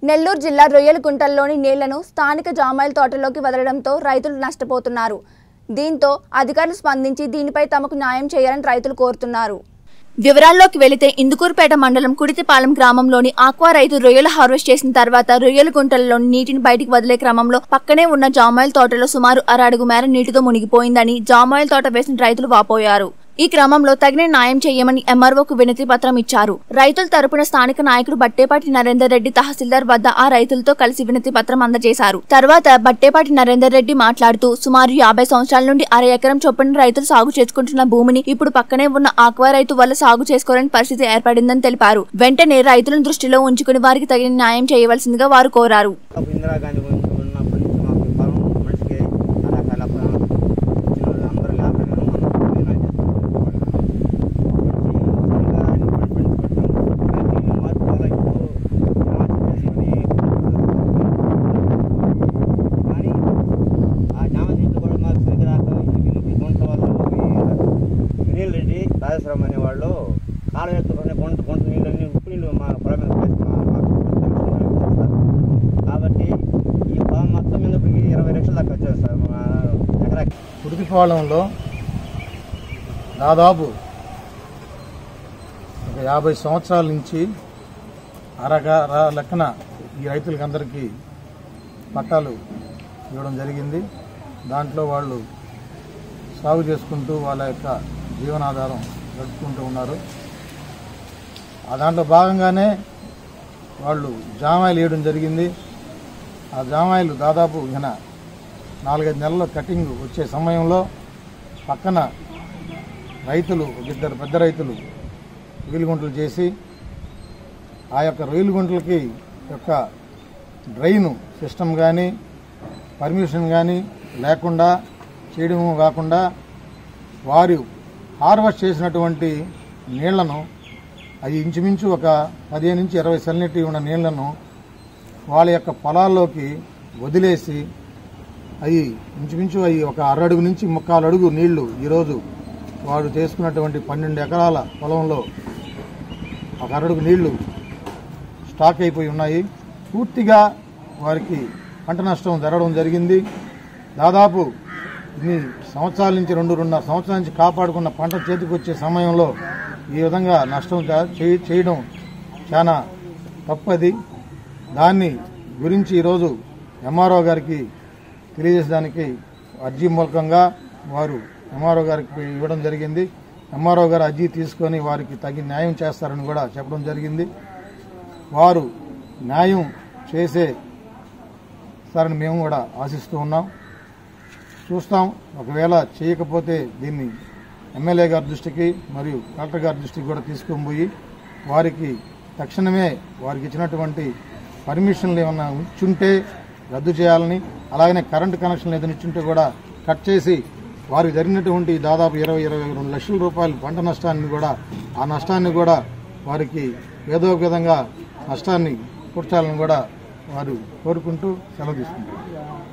నెల్లూరు జిల్లా రొయ్యలగుంటల్లోని నీళ్లను స్థానిక జామాయిల తోటలోకి వదలడంతో రైతులు నష్టపోతున్నారు దీంతో అధికారులు స్పందించి దీనిపై తమకు న్యాయం చేయాలని రైతులు కోరుతున్నారు వివరాల్లోకి వెళితే ఇందుకూరుపేట మండలం కుడితిపాలెం గ్రామంలోని ఆక్వా రైతు రొయ్యలు హార్వెస్ట్ చేసిన తర్వాత రొయ్యల గుంటలలోని నీటిని బయటికి వదిలే క్రమంలో పక్కనే ఉన్న జామాయిల తోటలో సుమారు అర అడుగు మేర నీటితో మునిగిపోయిందని జామాయిల తోట వేసిన రైతులు వాపోయారు ఈ క్రమంలో తగిన న్యాయం చేయమని ఎంఆర్ఓకు వినతి పత్రం ఇచ్చారు రైతుల తరపున స్థానిక నాయకుడు బట్టేపాటి నరేందర్ రెడ్డి తహసీల్దార్ వద్ద ఆ రైతులతో కలిసి వినతి పత్రం అందజేశారు తర్వాత బట్టేపాటి నరేందర్ రెడ్డి మాట్లాడుతూ సుమారు యాభై సంవత్సరాల నుండి అర ఎకరం చొప్పున రైతులు సాగు చేసుకుంటున్న భూమిని ఇప్పుడు పక్కనే ఉన్న ఆక్వా రైతు వల్ల సాగు చేసుకోలేని పరిస్థితి ఏర్పడిందని తెలిపారు వెంటనే రైతులను దృష్టిలో ఉంచుకుని వారికి తగిన న్యాయం చేయవలసిందిగా వారు కోరారు అప్పుడు ఇందిరాగాంధీ గురించి ఉన్నప్పటి నుంచి మాకు ఈ పొలం మనిషికి రకరకాల పొలం వచ్చిన వాళ్ళు అందరూ లేకపోయినా మనం నిర్ణయం చేసుకుంటాం. వచ్చి సంఘాన్ని పని పెంచుకుంటాం. ప్రతి మార్పు వల్ల ఇప్పుడు జామ చెట్టు కానీ ఆ జామ చెట్లు కూడా మాకు సరిగ్గా రాక ఈ గుంట వాళ్ళు వినీల్ రెడ్డి రాజేశ్వరం అనేవాళ్ళు కాలం ఎత్తుకునే గుంట గుంట నీళ్ళన్నీ ఉప్పు నీళ్ళు మా పొలం మీద పోసి మా మాకు సార్ కాబట్టి ఈ పొలం మొత్తం మీద ఇప్పటికి ఇరవై లక్షల దాకా వచ్చేది సార్ మా ఎకరాకి కుడితిపాలెంలో దాదాపు ఒక యాభై సంవత్సరాల నుంచి అరగా ర- లెక్కన ఈ రైతులకందరికీ పట్టాలు ఇవ్వడం జరిగింది దాంట్లో వాళ్ళు సాగు చేసుకుంటూ వాళ్ళ యొక్క జీవనాధారం గడుపుకుంటూ ఉన్నారు ఆ దాంట్లో భాగంగానే వాళ్ళు జామాయిలు వేయడం జరిగింది ఆ జామాయిలు దాదాపు ఈయన నాలుగైదు నెలల కటింగ్ వచ్చే సమయంలో పక్కన రైతులు ఒక ఇద్దరు పెద్ద రైతులు రొయ్యలు గుంటలు చేసి ఆ యొక్క రొయ్యలు గుంటలకి యొక్క డ్రైన్ సిస్టమ్ కానీ పర్మిషన్ కానీ లేకుండా చేయడము కాకుండా వారు హార్వెస్ట్ చేసినటువంటి నీళ్లను అవి ఇంచుమించు ఒక పదిహేను నుంచి ఇరవై సెల్నెట్టి ఉన్న నీళ్లను వాళ్ళ యొక్క పొలాల్లోకి వదిలేసి అవి ఇంచుమించు అవి ఒక అరడుగు నుంచి ముక్కాలు అడుగు నీళ్లు ఈరోజు వాడు చేసుకున్నటువంటి పన్నెండు ఎకరాల పొలంలో ఒక అరడుగు నీళ్లు స్టాక్ అయిపోయి ఉన్నాయి పూర్తిగా వారికి పంట నష్టం జరగడం జరిగింది దాదాపు ఇన్ని సంవత్సరాల నుంచి రెండు రెండున్నర సంవత్సరాల నుంచి కాపాడుకున్న పంట చేతికి వచ్చే సమయంలో ఈ విధంగా నష్టం చే- చేయ- చేయడం చాలా తప్పది దాన్ని గురించి ఈరోజు ఎంఆర్ఓ గారికి తెలియజేసడానికి అర్జీ మూలకంగా వారు ఎంఆర్ఓ గారికి ఇవ్వడం జరిగింది ఎంఆర్ఓ గారు అర్జీ తీసుకొని వారికి తగిన న్యాయం చేస్తారని కూడా చెప్పడం జరిగింది వారు న్యాయం చేసే సారని మేము కూడా ఆశిస్తూ ఉన్నాం చూస్తాం ఒకవేళ చేయకపోతే దీన్ని ఎమ్మెల్యే గారి దృష్టికి మరియు కలెక్టర్ గారి దృష్టికి కూడా తీసుకొని పోయి వారికి తక్షణమే వారికి ఇచ్చినటువంటి పర్మిషన్లు ఏమన్నా ఇచ్చుంటే రద్దు చేయాలని అలాగనే కరెంటు కనెక్షన్లు ఏదైనా ఇచ్చుంటే కూడా కట్ చేసి వారికి జరిగినటువంటి దాదాపు ఇరవై ఇరవై రెండు లక్షల రూపాయల పంట నష్టాన్ని కూడా ఆ నష్టాన్ని కూడా వారికి ఏదో ఒక విధంగా నష్టాన్ని కూర్చాలని కూడా వారు కోరుకుంటూ సెలవు తీసుకుంటారు